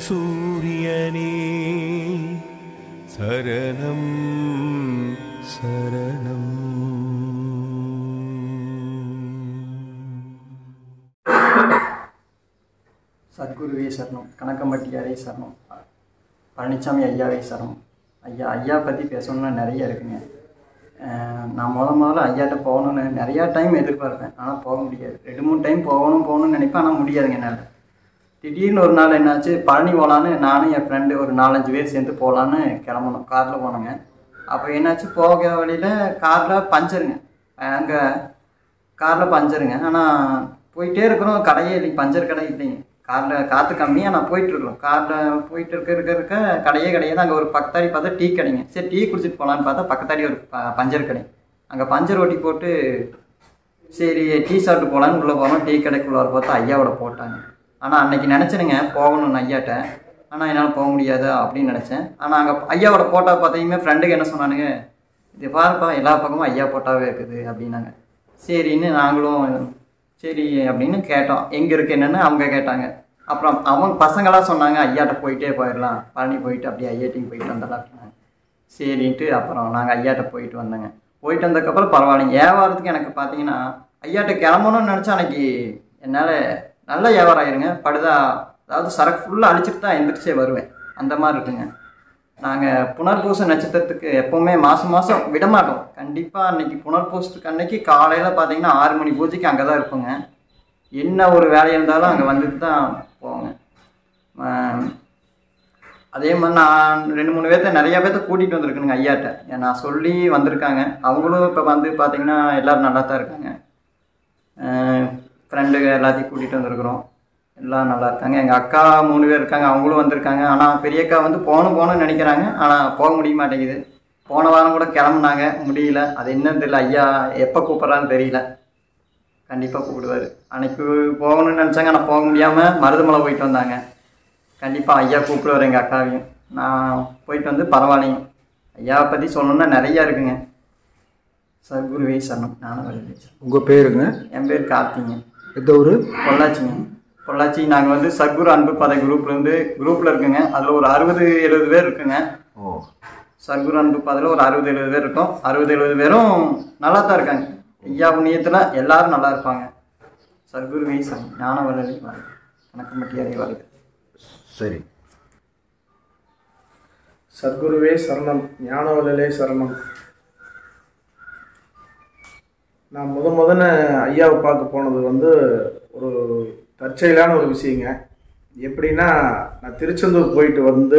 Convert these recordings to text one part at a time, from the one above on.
சூரியனே சரணம் சரணம் சத்குருவே சரணம் கணக்கம்பட்டியாரே சரணம் பழனிசாமி ஐயாவே சரணம் ஐயா ஐயா பற்றி பேசணும்னா நிறைய இருக்குங்க அஹ் நான் முத முதல்ல ஐயாட்ட போகணும்னு நிறையா டைம் எதிர்பார்ப்பேன் ஆனால் போக முடியாது ரெண்டு மூணு டைம் போகணும் போகணும்னு நினைப்பேன் ஆனால் முடியாதுங்க என்னால் திடீர்னு ஒரு நாள் என்னாச்சு பழனி போகலான்னு நானும் என் ஃப்ரெண்டு ஒரு நாலஞ்சு பேர் சேர்ந்து போகலான்னு கிளம்பணும் காரில் போனோங்க அப்போ என்னாச்சு போக வழியில் காரில் பஞ்சருங்க அங்கே காரில் பஞ்சருங்க ஆனால் போயிட்டே இருக்கிறோம் கடையே இல்லைங்க பஞ்சர் கடை இல்லைங்க காரில் காற்று கம்மியாக நான் போயிட்டுருக்கோம் காரில் போயிட்டு இருக்க இருக்க இருக்க கடையே கிடையாது அங்கே ஒரு பக்கத்தாடி பார்த்தா டீ கடைங்க சரி டீ குடிச்சிட்டு போகலான்னு பார்த்தா பக்கத்தாடி ஒரு ப- பஞ்சர் கடை அங்கே பஞ்சர் ஓட்டி போட்டு சரி டீ சாப்பிட்டு போகலான்னு உள்ளே போனோம் டீ கடைக்குள்ள வர பார்த்தா ஐயாவோட போட்டாங்க ஆனால் அன்னைக்கு நினச்சேனுங்க போகணும்னு ஐயாட்ட ஆனால் என்னால் போக முடியாது அப்படின்னு நினச்சேன் ஆனால் அங்கே ஐயாவோட போட்டோ பார்த்தீங்கன்னா ஃப்ரெண்டுக்கு என்ன சொன்னானுங்க இது பாருப்பா எல்லா பக்கமும் ஐயா போட்டாவே இருக்குது அப்படின்னாங்க சரின்னு நாங்களும் சரி அப்படின்னு கேட்டோம் எங்கே இருக்கு என்னன்னு அவங்க கேட்டாங்க அப்புறம் அவங்க பசங்களாம் சொன்னாங்க ஐயாட்ட போயிட்டே போயிடலாம் பழனி போயிட்டு அப்படியே ஐயாட்டிக்கு போயிட்டு வந்துடலாம் அப்படின்னாங்க சரின்ட்டு அப்புறம் நாங்கள் ஐயாட்ட போயிட்டு வந்தோங்க போயிட்டு வந்ததுக்கப்புறம் பரவாயில்லைங்க வியாபாரத்துக்கு எனக்கு பார்த்தீங்கன்னா ஐயாட்ட கிளம்பணும்னு நினச்சா அன்னைக்கு என்னால் நல்ல வியாபாரம் ஆயிருங்க படுதா அதாவது சரக்கு ஃபுல்லாக அழிச்சிட்டு தான் எந்திரிச்சே வருவேன் அந்த மாதிரி இருக்குங்க நாங்கள் புனர்பூச நட்சத்திரத்துக்கு எப்போவுமே மாதம் மாதம் விட மாட்டோம் கண்டிப்பாக அன்னைக்கு புனர்பூசத்துக்கு அன்னைக்கு காலையில் பார்த்தீங்கன்னா ஆறு மணி பூஜைக்கு அங்கே தான் இருப்போங்க என்ன ஒரு வேலை இருந்தாலும் அங்கே வந்துட்டு தான் போவோங்க ஆஹ் அதே மாதிரி நான் ரெண்டு மூணு பேர்த்த நிறைய பேர்த்த கூட்டிகிட்டு வந்திருக்கணுங்க ஐயாட்ட ஏன் நான் சொல்லி வந்திருக்காங்க அவங்களும் இப்போ வந்து பார்த்தீங்கன்னா எல்லோரும் நல்லா தான் இருக்காங்க ஃப்ரெண்டுங்க எல்லாத்தையும் கூட்டிகிட்டு வந்திருக்கிறோம் எல்லாம் நல்லா இருக்காங்க எங்கள் அக்கா மூணு பேர் இருக்காங்க அவங்களும் வந்திருக்காங்க ஆனால் பெரியக்கா வந்து போகணும் போகணும்னு நினைக்கிறாங்க ஆனால் போக முடிய மாட்டேங்குது போன வாரம் கூட கிளம்புனாங்க முடியல அது என்னன்னு தெரியல ஐயா எப்போ கூப்பிட்றான்னு தெரியல கண்டிப்பாக கூப்பிடுவார் அன்னைக்கு போகணும்னு நினச்சாங்க ஆனால் போக முடியாமல் மருதமலை போயிட்டு வந்தாங்க கண்டிப்பாக ஐயா கூப்பிடுவார் எங்கள் அக்காவையும் நான் போயிட்டு வந்து பரவாயில்லைங்க ஐயாவை பற்றி சொல்லணும்னா நிறையா இருக்குங்க சத்குருவே சரணம் நானும் வரல உங்கள் பேருங்க என் பேர் கார்த்திங்க எந்த ஊர் பொள்ளாச்சிங்க பொள்ளாச்சி நாங்கள் வந்து சத்குரு அன்பு பதை குரூப்லேருந்து குரூப்பில் இருக்குங்க அதில் ஒரு அறுபது எழுபது பேர் இருக்குங்க ஓ சத்குரு அன்பு பதையில் ஒரு அறுபது எழுபது பேர் இருக்கோம் அறுபது எழுபது பேரும் நல்லா தான் இருக்காங்க ஐயா புண்ணியத்தில் எல்லாரும் நல்லா இருப்பாங்க சத்குரு வீசம் ஞான வளரி வாழ்க கணக்கம்பட்டி அறி வாழ்க சரி சத்குருவே சரணம் ஞானவல்லலே சரணம் நான் முத முதல்ல ஐயாவை பார்க்க போனது வந்து ஒரு தற்செயலான ஒரு விஷயங்க எப்படின்னா நான் திருச்செந்தூர் போயிட்டு வந்து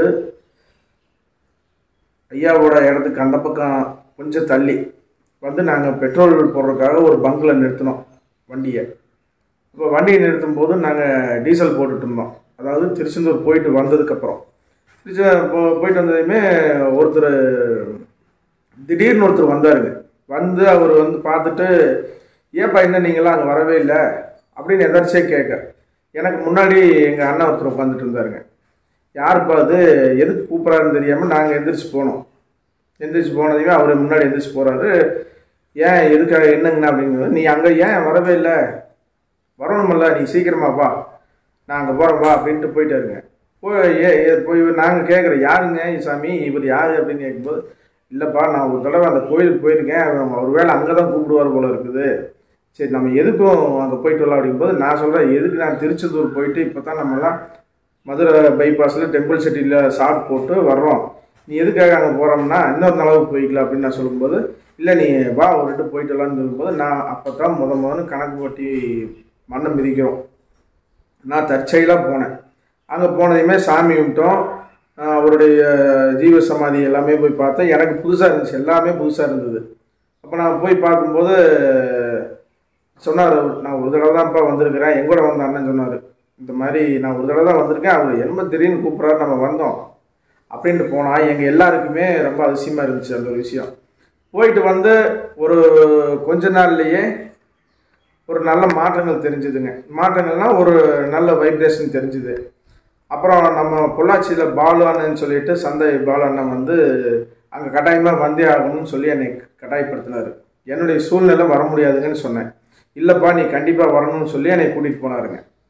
ஐயாவோட இடத்துக்கு அந்த பக்கம் கொஞ்சம் தள்ளி வந்து நாங்கள் பெட்ரோல் போடுறதுக்காக ஒரு பங்கில் நிறுத்தினோம் வண்டியை இப்போ வண்டியை நிறுத்தும் போது நாங்கள் டீசல் போட்டுட்டு இருந்தோம் அதாவது திருச்செந்தூர் போயிட்டு வந்ததுக்கப்புறம் திருச்சி போ போயிட்டு வந்ததுமே ஒருத்தர் திடீர்னு ஒருத்தர் வந்தாருங்க வந்து அவர் வந்து பார்த்துட்டு ஏப்பா என்ன நீங்களாம் அங்கே வரவே இல்லை அப்படின்னு எதாச்சியே கேட்க எனக்கு முன்னாடி எங்கள் அண்ணன் ஒருத்தர் உட்காந்துட்டு இருந்தாருங்க யாருப்பா அது எதுக்கு கூப்பிட்றாருன்னு தெரியாமல் நாங்கள் எந்திரிச்சு போனோம் எந்திரிச்சு போனதையுமே அவர் முன்னாடி எந்திரிச்சு போகிறாரு ஏன் எதுக்காக என்னங்கண்ணா அப்படிங்கிறது நீ அங்கே ஏன் வரவே இல்லை வரணுமில்ல நீ சீக்கிரமா வா நான் அங்கே போகிறேன் வா அப்படின்ட்டு போயிட்டாருங்க போய் ஏ ஏ- போய் நாங்கள் கேட்குறோம் யாருங்க சாமி இவர் யார் அப்படின்னு கேட்கும்போது இல்லைப்பா நான் ஒரு தடவை அந்த கோயிலுக்கு போயிருக்கேன் அவன் ஒரு வேளை அங்கே தான் கூப்பிடுவார் போல இருக்குது சரி நம்ம எதுக்கும் அங்கே போயிட்டு வரலாம் அப்படிங்கும்போது நான் சொல்கிறேன் எதுக்கு நான் திருச்செந்தூர் போயிட்டு இப்போ தான் நம்மலாம் மதுரை பைபாஸில் டெம்பிள் சிட்டியில் ஷார்ட் போட்டு வர்றோம் நீ எதுக்காக அங்கே போகிறோம்னா இன்னொரு நாளாவது போய்க்கலாம் அப்படின்னு நான் சொல்லும்போது இல்லை நீ வா ஒரு ரெட்டு போயிட்டு வரலான்னு சொல்லும்போது நான் அப்போ தான் முத முதன்னு கணக்கு போட்டி மண்ணை மிதிக்கிறோம் நான் தற்செயலாக போனேன் அங்கே போனதையுமே சாமி கும்பிட்டோம் ஆஹ் அவருடைய ஜீவ சமாதி எல்லாமே போய் பார்த்தேன் எனக்கு புதுசாக இருந்துச்சு எல்லாமே புதுசாக இருந்தது அப்போ நான் போய் பார்க்கும்போது சொன்னார் நான் ஒரு தடவை தான்ப்பா வந்திருக்கிறேன் எங்கூட வந்த அண்ணன் சொன்னார் இந்த மாதிரி நான் ஒரு தடவை தான் வந்திருக்கேன் அவர் என்ன திடீர்னு கூப்பிட்றாரு நம்ம வந்தோம் அப்படின்ட்டு போனால் எங்கள் எல்லாருக்குமே ரொம்ப அதிசயமாக இருந்துச்சு அந்த ஒரு விஷயம் போயிட்டு வந்து ஒரு கொஞ்ச நாள்லயே ஒரு நல்ல மாற்றங்கள் தெரிஞ்சுதுங்க மாற்றங்கள்னா ஒரு நல்ல வைப்ரேஷன் தெரிஞ்சுது அப்புறம் நம்ம பொள்ளாச்சியில் பாலு அண்ணன் சொல்லிட்டு சந்தை பாலு அண்ணன் வந்து அங்கே கட்டாயமாக வந்தே ஆகணும்னு சொல்லி என்னை கட்டாயப்படுத்தினார் என்னுடைய சூழ்நிலை வர முடியாதுங்கன்னு சொன்னேன் இல்லைப்பா நீ கண்டிப்பாக வரணும்னு சொல்லி என்னை கூட்டிகிட்டு போனாருங்க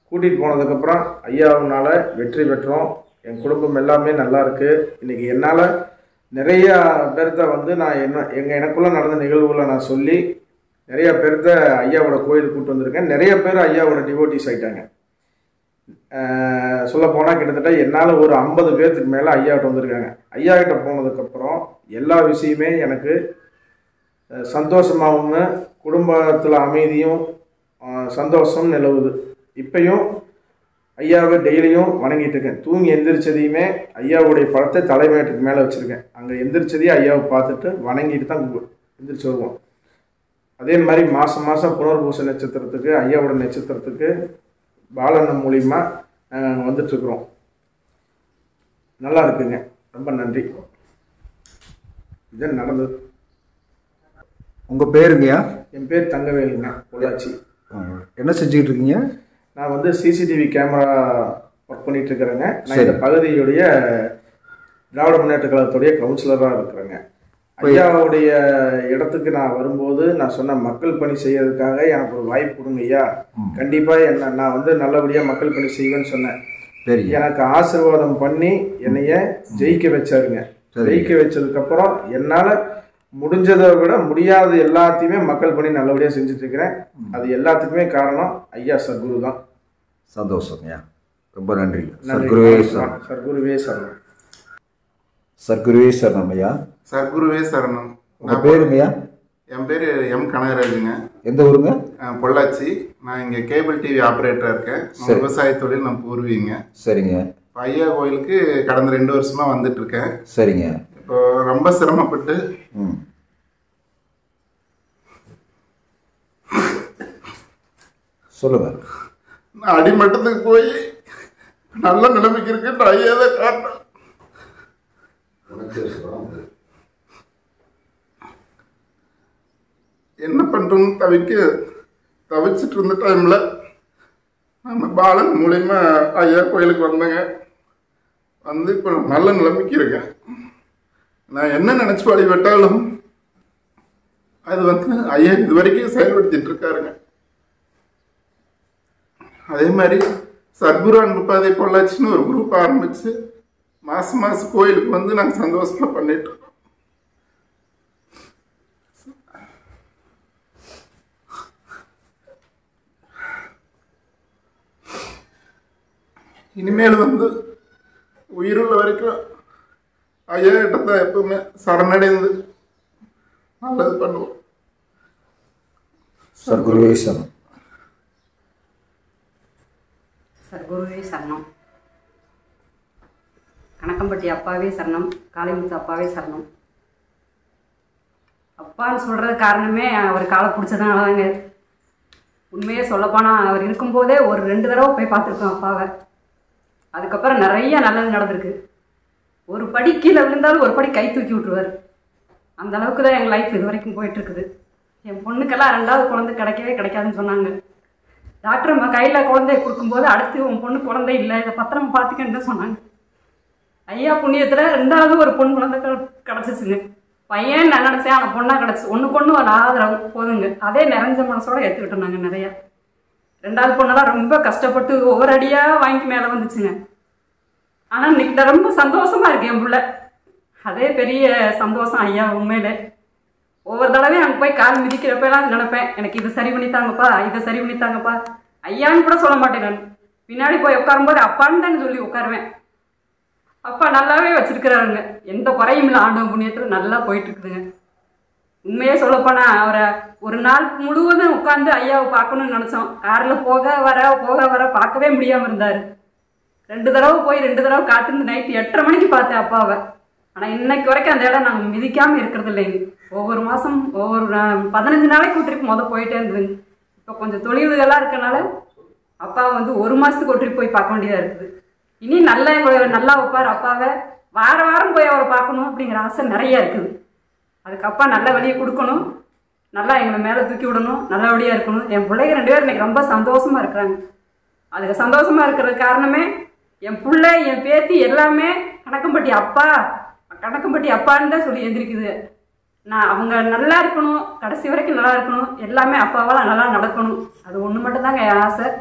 கூட்டிகிட்டு போனதுக்கப்புறம் ஐயாவுனால வெற்றி பெற்றோம் என் குடும்பம் எல்லாமே நல்லா இருக்கு இன்னைக்கு என்னால் நிறையா பேர்த்த வந்து நான் என்ன எங்கள் எனக்குள்ளே நடந்த நிகழ்வுகளை நான் சொல்லி நிறைய பேர்த்த ஐயாவோட கோயிலுக்கு கூட்டு வந்திருக்கேன் நிறைய பேர் ஐயாவோட டிவோட்டிஸ் ஆயிட்டாங்க சொல்ல போனால் கிட்டத்தட்ட என்னால் ஒரு ஐம்பது பேர்த்துக்கு மேலே ஐயாவிட்ட வந்திருக்காங்க ஐயா கிட்ட போனதுக்கப்புறம் எல்லா விஷயமே எனக்கு அஹ், சந்தோஷமாகவும் குடும்பத்தில் அமைதியும் அஹ், சந்தோஷம் நிலவுது இப்பயும் ஐயாவை டெய்லியும் வணங்கிட்டு இருக்கேன் தூங்கி எந்திரிச்சதையுமே ஐயாவுடைய படத்தை தலைமையத்துக்கு மேலே வச்சுருக்கேன் அங்கே எந்திரிச்சதையும் ஐயாவை பார்த்துட்டு வணங்கிட்டு தான் கு- எந்திரிச்சு வருவோம் அதே மாதிரி மாதம் மாதம் புனர்பூச நட்சத்திரத்துக்கு ஐயாவோட நட்சத்திரத்துக்கு பாலண்ணன் மூலியமா நாங்கள் வந்துட்டுருக்குறோம் நல்லா இருக்குங்க ரொம்ப நன்றி இது நடந்தது உங்கள் பேருங்கய்யா என் பேர் தங்கவேலுங்க பொள்ளாச்சி ஆ, என்ன செஞ்சுக்கிட்டு இருக்கீங்க நான் வந்து சிசிடிவி கேமரா ஒர்க் பண்ணிட்டு இருக்கிறேங்க நான் சரி. இந்த பகுதியுடைய திராவிட முன்னேற்ற கழகத்துடைய கவுன்சிலராக இருக்கிறேங்க ஐயாவுடைய இடத்துக்கு நான் வரும்போது நான் சொன்ன மக்கள் பணி செய்யறதுக்காக எனக்கு ஒரு வாய்ப்பு கொடுங்க ஐயா கண்டிப்பாக என்ன நான் வந்து நல்லபடியாக மக்கள் பணி செய்வேன்னு சொன்னேன் சரிங்க எனக்கு ஆசீர்வாதம் பண்ணி என்னைய ஜெயிக்க வச்சாருங்க சரி. ஜெயிக்க வச்சதுக்கப்புறம் என்னால் முடிஞ்சதை விட முடியாத எல்லாத்தையுமே மக்கள் பணி நல்லபடியாக செஞ்சுட்டு இருக்கிறேன் அது எல்லாத்துக்குமே காரணம் ஐயா சர்க்குரு தான் சந்தோஷங்கய்யா ரொம்ப நன்றி நன்றி. சர்க்குருவே சரணம் சர்க்குருவே சரணம் சர்க்குருவே சரணம் ஐயா சர்க்குருவே சரணம் உங்கள் பேருங்கய்யா என் பேர் எம் கனகராஜுங்க எந்த ஊருங்க அஹ் பொள்ளாச்சி நான் இங்கே கேபிள் டிவி ஆப்ரேட்டராக இருக்கேன் நான் சரி. விவசாய தொழில் நான் பூர்வீங்க சரிங்க இப்போ ஐயா கோயிலுக்கு கடந்த ரெண்டு வருஷமா வந்துட்டு இருக்கேன் சரிங்க இப்போ ரொம்ப சிரமப்பட்டு ம் சொல்லுங்க நான் அடிமட்டத்துக்கு போய் நல்ல நிலைமைக்கு இருக்கு ஐயா தான் காரணம் என்ன பண்றோம்னு தவிக்க தவிச்சிட்டு இருந்த டைம்ல நம்ம பாலன் மூலியமா ஐயா கோயிலுக்கு வந்தேங்க வந்து இப்போ நல்ல நிலைமைக்கு இருக்கேன் நான் என்ன நினைச்சு வழிபட்டாலும் அது வந்து ஐயா இது வரைக்கும் செயல்படுத்திட்டு இருக்காருங்க அதே மாதிரி சத்குரு அன்பு பாதை பொள்ளாச்சின்னு ஒரு குரூப் ஆரம்பிச்சு மாசம் மாசம் கோயிலுக்கு வந்து நாங்கள் சந்தோஷமா பண்ணிட்டு இருக்கோம் இனிமேல் வந்து உயிருள்ள வரைக்கும் ஐயா கிட்ட தான் எப்பவுமே சரணடைந்து நல்லது பண்ணுவோம் சர்க்குருவே சரணம் சர்க்குருவே சரணம் கணக்கம்பட்டி அப்பாவே சரணம் காளிமுத்து அப்பாவே சரணம் அப்பான்னு சொல்கிறது காரணமே அவர் காலை பிடிச்சதுனால தாங்க உண்மையே சொல்லப்போனால் அவர் இருக்கும்போதே ஒரு ரெண்டு தடவை போய் பார்த்துருக்கோம் அப்பாவை அதுக்கப்புறம் நிறைய நல்லது நடந்திருக்கு ஒரு படி கீழே விழுந்தாலும் ஒரு படி கை தூக்கி விட்டுருவார் அந்த அளவுக்கு தான் எங்கள் லைஃப் இது வரைக்கும் போயிட்டுருக்குது என் பொண்ணுக்கெல்லாம் ரெண்டாவது குழந்தை கிடைக்கவே கிடைக்காதுன்னு சொன்னாங்க டாக்டர் நம்ம கையில் குழந்தைய கொடுக்கும்போது அடுத்து உன் பொண்ணு குழந்தை இல்லை இதை பத்திரமா பார்த்துக்கன்னு தான் சொன்னாங்க ஐயா புண்ணியத்தில் ரெண்டாவது ஒரு பொண்ணு குழந்தை க- கிடச்சிச்சுங்க பையன் நான் நினச்சேன் அந்த பொண்ணாக கிடச்சி ஒன்றுக்கு ஒன்று ஒரு ஆதரவு போதுங்க அதே நிறைஞ்ச மனசோட ஏற்றுக்கிட்டோம் நாங்கள் நிறையா ரெண்டாவது பொண்ணெல்லாம் ரொம்ப கஷ்டப்பட்டு ஒவ்வொரு அடியாக வாங்கி மேலே வந்துச்சுங்க ஆனால் இன்னைக்கு நான் ரொம்ப சந்தோஷமா இருக்கு என் புள்ள அதே பெரிய சந்தோஷம் ஐயா உண்மையிலே ஒவ்வொரு தடவையும் அங்கே போய் கால் மிதிக்கிறப்பெல்லாம் நினைப்பேன் எனக்கு இதை சரி பண்ணித்தாங்கப்பா இதை சரி பண்ணித்தாங்கப்பா ஐயான்னு கூட சொல்ல மாட்டேன் நான் பின்னாடி போய் உட்காரும்போது அப்பான்னு தான் சொல்லி உட்காருவேன் அப்பா நல்லாவே வச்சிருக்கிறாருங்க எந்த குறையும் இல்லை ஆண்டவன் புண்ணியத்தில் நல்லா போயிட்டு இருக்குதுங்க உண்மையே சொல்லப்போனா அவரை ஒரு நாள் முழுவதும் உட்காந்து ஐயாவை பார்க்கணும்னு நினச்சோம் காரில் போக வர போக வர பார்க்கவே முடியாமல் இருந்தார் ரெண்டு தடவை போய் ரெண்டு தடவை காத்திருந்து நைட்டு எட்டரை மணிக்கு பார்த்தேன் அப்பாவை ஆனால் இன்னைக்கு வரைக்கும் அந்த இடம் நாங்கள் மிதிக்காமல் இருக்கிறது இல்லைங்க ஒவ்வொரு மாதம் ஒவ்வொரு நா- பதினஞ்சு நாளைக்கு ஒரு ட்ரிப் மொதல் போயிட்டே இருந்ததுங்க இப்போ கொஞ்சம் தொழில்களாக இருக்கனால அப்பா வந்து ஒரு மாதத்துக்கு ஒரு ட்ரிப் போய் பார்க்க வேண்டியதாக இருக்குது இனி நல்லா எங்களை நல்லா வைப்பார் அப்பாவை வார வாரம் போய் அவரை பார்க்கணும் அப்படிங்கிற ஆசை நிறைய இருக்குது அதுக்கு அப்பா நல்ல வழியை கொடுக்கணும் நல்லா எங்களை மேலே தூக்கி விடணும் நல்லபடியாக இருக்கணும் என் பிள்ளைங்க ரெண்டு பேரும் இன்னைக்கு ரொம்ப சந்தோஷமாக இருக்கிறாங்க அதுக்கு சந்தோஷமாக இருக்கிறது காரணமே என் பிள்ளை என் பேத்தி எல்லாமே கணக்கம்பட்டி அப்பா கணக்கம்பட்டி அப்பான்னு தான் சொல்லி எந்திரிக்குது நான் அவங்க நல்லா இருக்கணும் கடைசி வரைக்கும் நல்லா இருக்கணும் எல்லாமே அப்பாவால் நல்லா நடக்கணும் அது ஒன்று மட்டும்தாங்க என் ஆசை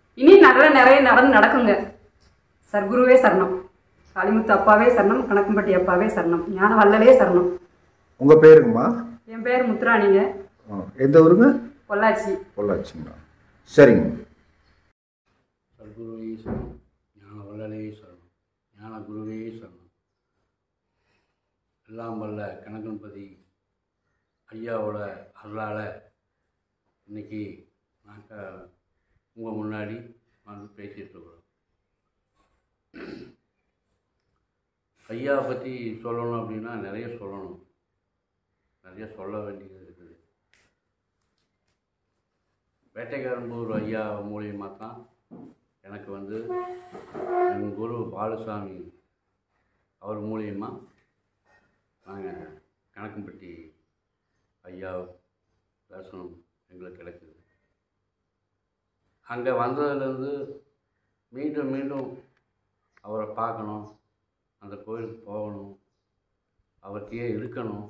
இனி நிறைய நிறைய நடந்து நடக்குங்க சர்க்குருவே சரணம் காளிமுத்து அப்பாவே சரணம் கணக்கம்பட்டி அப்பாவே சரணம் ஞான வள்ளலே சரணம் உங்கள் பேருங்கம்மா என் பேர் முத்துராணிங்க ஆ, எந்த ஊருங்க பொள்ளாச்சி பொள்ளாச்சிங்களா சரிங்க சர்க்குருவே சரணம் ஞான வல்லலே சரணம் ஞான குருவே சரணம் எல்லாம் வல்ல கணக்கன்பதி ஐயாவோட அருளால் இன்னைக்கு நாங்கள் உங்கள் முன்னாடி வந்து பேசிகிட்டு இருக்கிறோம் ஐயாவை பற்றி சொல்லணும் அப்படின்னா நிறைய சொல்லணும் நிறைய சொல்ல வேண்டியது இருக்குது வேட்டைக்காரம்பூர் ஐயா மூலியமாக தான் எனக்கு வந்து என் குரு பாலுசாமி அவர் மூலியமாக நாங்கள் கணக்கம்பட்டி ஐயா தரிசனம் எங்களுக்கு கிடைக்குது அங்கே வந்ததுலேருந்து மீண்டும் மீண்டும் அவரை பார்க்கணும் அந்த கோயிலுக்கு போகணும் அவர்கிட்டயே இருக்கணும்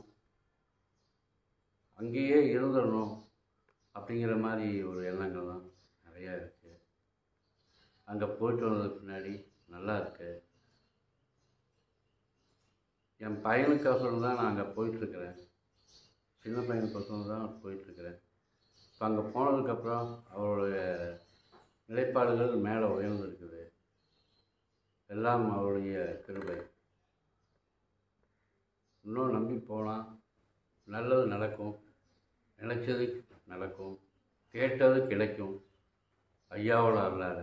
அங்கேயே இருந்துடணும் அப்படிங்கிற மாதிரி ஒரு எண்ணங்கள் தான் நிறையா இருக்குது அங்கே போயிட்டு வந்ததுக்கு பின்னாடி நல்லா இருக்கு என் பையனுக்கோசரம் தான் நான் அங்கே போயிட்டுருக்கிறேன் சின்ன பையனுக்கோசரம் தான் போயிட்டுருக்கிறேன் இப்போ அங்கே போனதுக்கப்புறம் அவருடைய நிலைப்பாடுகள் மேலே உயர்ந்திருக்குது எல்லாம் அவருடைய கிருபை இன்னும் நம்பி போனால் நல்லது நடக்கும் நினைச்சது நடக்கும் கேட்டது கிடைக்கும் ஐயாவோட அருளால்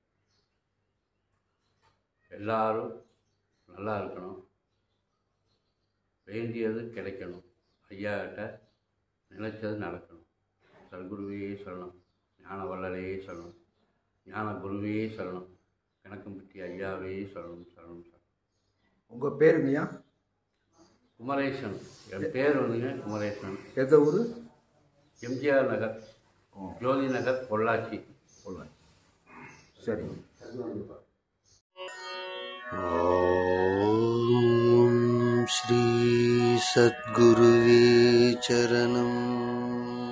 எல்லாரும் நல்லா இருக்கணும் வேண்டியது கிடைக்கணும் ஐயா கிட்ட நினைச்சது நடக்கணும் சர்க்குருவே சொல்லணும் ஞான வள்ளலே சொல்லணும் ஞான குருவே சொல்லணும் கணக்கம்பட்டி ஐயாவே சொல்லணும் சொல்லணும் சொல்லணும் உங்கள் பேருங்கய்யா குமரேசன் என் பேர் வந்துங்க குமரேசன் எந்த ஊர் எம்ஜிஆர் நகர் ஜோதி நகர் பொள்ளாச்சி பொள்ளாச்சி சரிங்க ॐ श्री सद्गुरुवे चरणम्